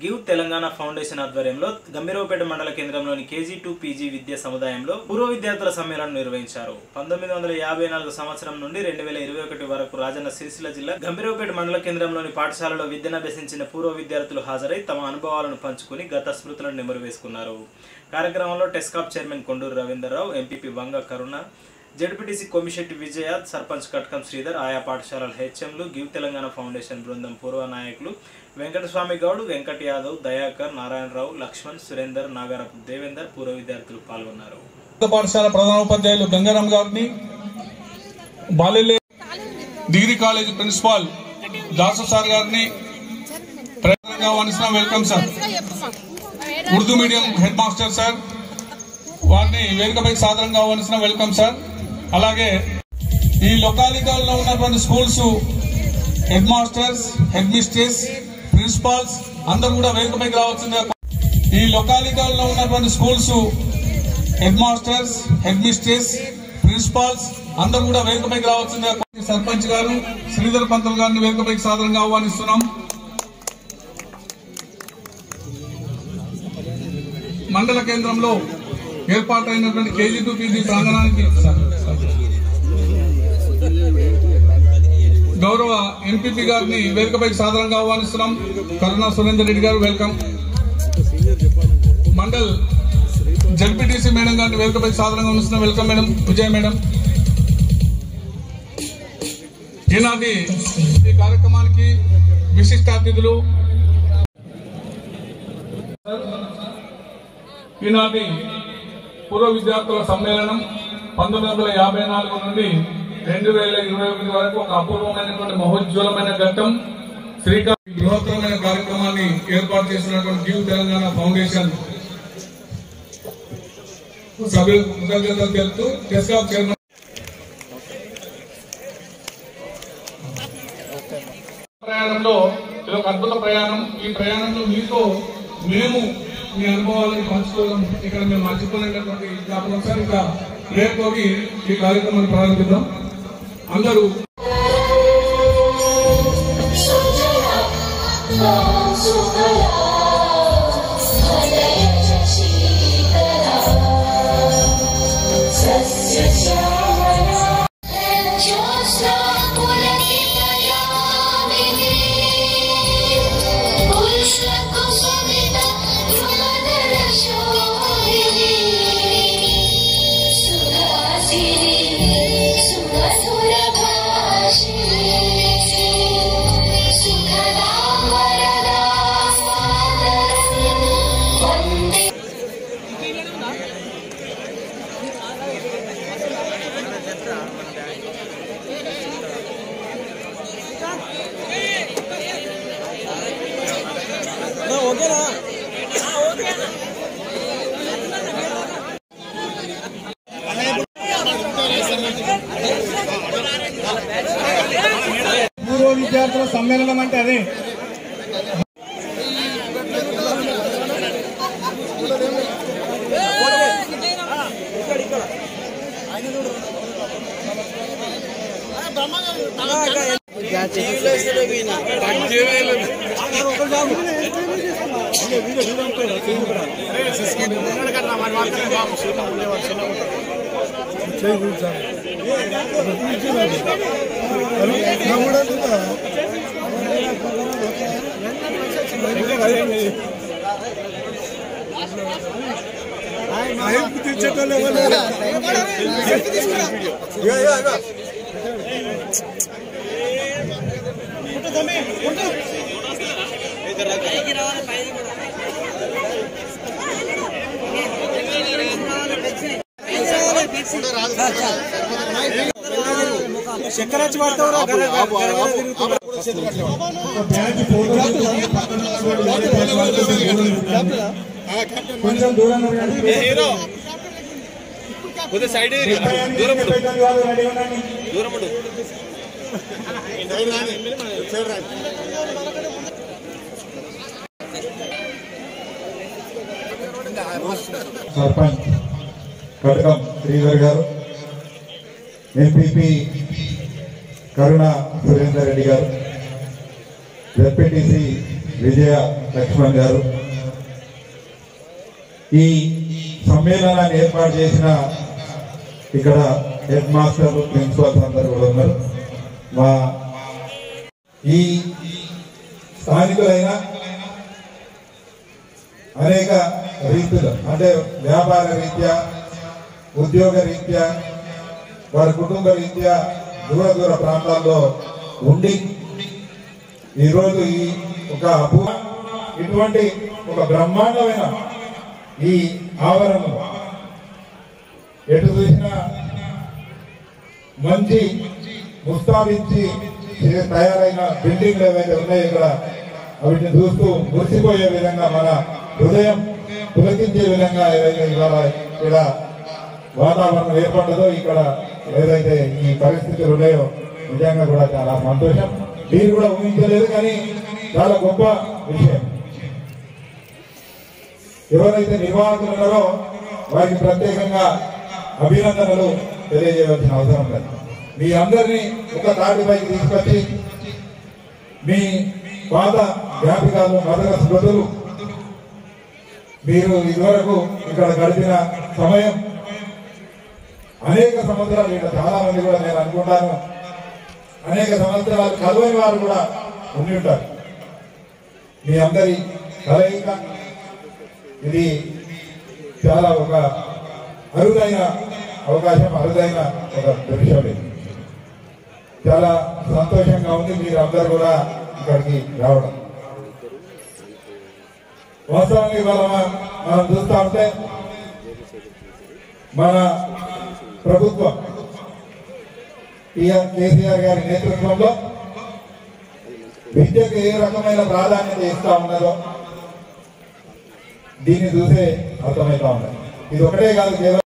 Give Telangana foundation ఆధ్వర్యంలో గంభీరవపేట మండల కేంద్రంలోని కేజీ టూ పీజీ విద్యా సముదాయంలో పూర్వ విద్యార్థుల సమ్మేళనం నిర్వహించారు పంతొమ్మిది వందల యాభై నాలుగు సంవత్సరం నుండి రెండు వేల ఇరవై ఒకటి వరకు రాజన్న సిరిసిల్ల జిల్లా గంభీరవపేట మండల కేంద్రంలోని పాఠశాలలో విద్యనభ్యసించిన పూర్వ విద్యార్థులు హాజరై తమ అనుభవాలను పంచుకుని గత స్మృతులను నెమరు వేసుకున్నారు కార్యక్రమంలో TESCAB chairman Konduru Ravindrarao MPP Vanga Karuna ZPTC Komishetti Vijaya sarpanch Katkam Sridhar ఆయా పాఠశాలల హెచ్ఎంలు గివ్ తెలంగాణ ఫౌండేషన్ బృందం పూర్వ నాయకులు వెంకటస్వామి గౌడ్ వెంకట్ యాదవ్ దయాకర్ నారాయణరావు లక్ష్మణ్ సురేందర్ నాగారపు దేవేందర్ పూర్వ విద్యార్థులు పాల్గొన్నారు ఉన్నత పాఠశాల ప్రధానోపాధ్యాయులు గంగారాం గారిని బాలెలే degree college principal Dasu sir గారిని ప్రధానంగా ఆహ్వానిస్తున్న welcome sir Urdu medium head master sir వారిని వేదికపై సాధారణంగా ఆహ్వానిస్తున్న వెల్కమ్ సార్ అలాగే ఈ లొకాలిటీలో ఉన్నటువంటి schools head masters head mistress principals అందరూ కూడా వేదికపైకి రావాల్సిందిగా ఈ లొకాలిటీలో ఉన్నటువంటి schools head masters head mistress principals అందరూ కూడా వేదికపైకి రావాల్సిందిగా కోరి సర్పంచ్ గారు శ్రీధర్ పంతులు గారిని వేదికపైకి సాధారణంగా ఆహ్వానిస్తున్నాం మండల కేంద్రంలో ఏర్పాటైనటువంటి కేజీ టు పీజీ ప్రాంగణానికి గౌరవ ఎంపీపీ గారిని వేదికపైకి సాధారణంగా ఆహ్వానిస్తున్నాం కరుణా సురేందర్ రెడ్డి గారు వెల్కమ్ మండల్ జడ్పీటీసీ మేడం గారిని వేదికపై సాధారణంగా ఉంచుతున్నాం వెల్కమ్ మేడం విజయ మేడం ఈనాటి ఈ కార్యక్రమానికి విశిష్ట అతిథులు ఈనాటి పూర్వ విద్యార్థుల సమ్మేళనం పంతొమ్మిది వందల యాభై నాలుగు నుండి రెండు వేల ఇరవై ఒకటి వరకు ఒక అపూర్వమైనటువంటి మహోజ్వలమైన ఘట్టం శ్రీకాకుళం బృహత్తరమైన కార్యక్రమాన్ని ఏర్పాటు చేసినటువంటి గివ్ తెలంగాణ ఫౌండేషన్ సభ్యులకు కృతజ్ఞతలు తెలుపుతూ టెస్కాప్ చైర్మన్ ప్రయాణంలో ఇది ఒక అద్భుత ప్రయాణం ఈ ప్రయాణంలో మీతో మేము మీ అనుభవాలను పంచుకోవడం ఇక్కడ మేము మర్చిపోలేనటువంటి జ్ఞాపకం సార్ ఇక రేపు ఈ కార్యక్రమాన్ని ప్రారంభిద్దాం అందరూ పూర్వ విద్యార్థుల సమ్మేళనం అంటే అదే బ్యాచ్ ఫోటో తీసుకొని పక్కన ఉన్నటువంటి వేరే బ్యాచ్ వాళ్ళతో దూరం ఉండండి. కొంచెం దూరంగా ఉండండి. డెబ్బై ఎనిమిది, డెబ్బై తొమ్మిది వాళ్ళు రెడీ ఉండండి. సర్పంచ్ కటకం శ్రీధర్ గారు ఎంపీపీ కరుణ సురేందర్ రెడ్డి గారు జెడ్పీటీసీ విజయ లక్ష్మణ్ గారు ఈ సమ్మేళనాన్ని ఏర్పాటు చేసిన ఇక్కడ హెడ్ మాస్టర్ ప్రిన్సిపాల్స్ అందరూ కూడా ఉన్నారు మా ఈ స్థానికులైన అనేక రీతులు అంటే వ్యాపార రీత్యా ఉద్యోగ రీత్యా వారి కుటుంబ రీత్యా దూర దూర ప్రాంతాల్లో ఉండి ఈరోజు ఈ ఒక అపూ ఇటువంటి ఒక బ్రహ్మాండమైన ఈ ఆవరణలో ఎటు చూసినా మంచి ముస్తాబించి చే- తయారైన బిల్డింగ్లు ఏవైతే ఉన్నాయో ఇక్కడ వాటిని చూస్తూ మురిసిపోయే విధంగా మన హృదయం పులకించే విధంగా ఏదైతే ఇవాళ ఇక్కడ వాతావరణం ఏర్పడ్డదో ఇక్కడ ఏదైతే ఈ పరిస్థితులు ఉన్నాయో నిజంగా కూడా చాలా సంతోషం మీరు కూడా ఊహించలేదు కానీ చాలా గొప్ప విషయం ఎవరైతే నిర్వాహకులు ఉన్నారో వారికి ప్రత్యేకంగా అభినందనలు తెలియజేయవలసిన అవసరం లేదు మీ అందరినీ ఒక తాటిపైకి తీసుకొచ్చి మీ పాత జ్ఞాపికాలు మదన స్మృతులు మీరు ఇదివరకు ఇక్కడ గడిపిన సమయం అనేక సంవత్సరాలు ఇక్కడ చాలా మంది కూడా నేను అనుకుంటాను అనేక సంవత్సరాలు కలవని వారు కూడా ఉండి ఉంటారు మీ అందరి కలయిక ఇది చాలా ఒక అరుదైన అవకాశం అరుదైన ఒక దృశ్యం ఇది చాలా సంతోషంగా ఉంది మీరు అందరు కూడా ఇక్కడికి రావడం వాస్తవానికి ఇవాళ మన- మనం చూస్తా ఉంటే మన ప్రభుత్వం టిఆర్ కేసీఆర్ గారి నేతృత్వంలో విద్యకు ఏ రకమైన ప్రాధాన్యత ఇస్తా ఉన్నదో దీన్ని చూసే అర్థమవుతా ఉన్నది ఇది ఒకటే కాదు కేవలం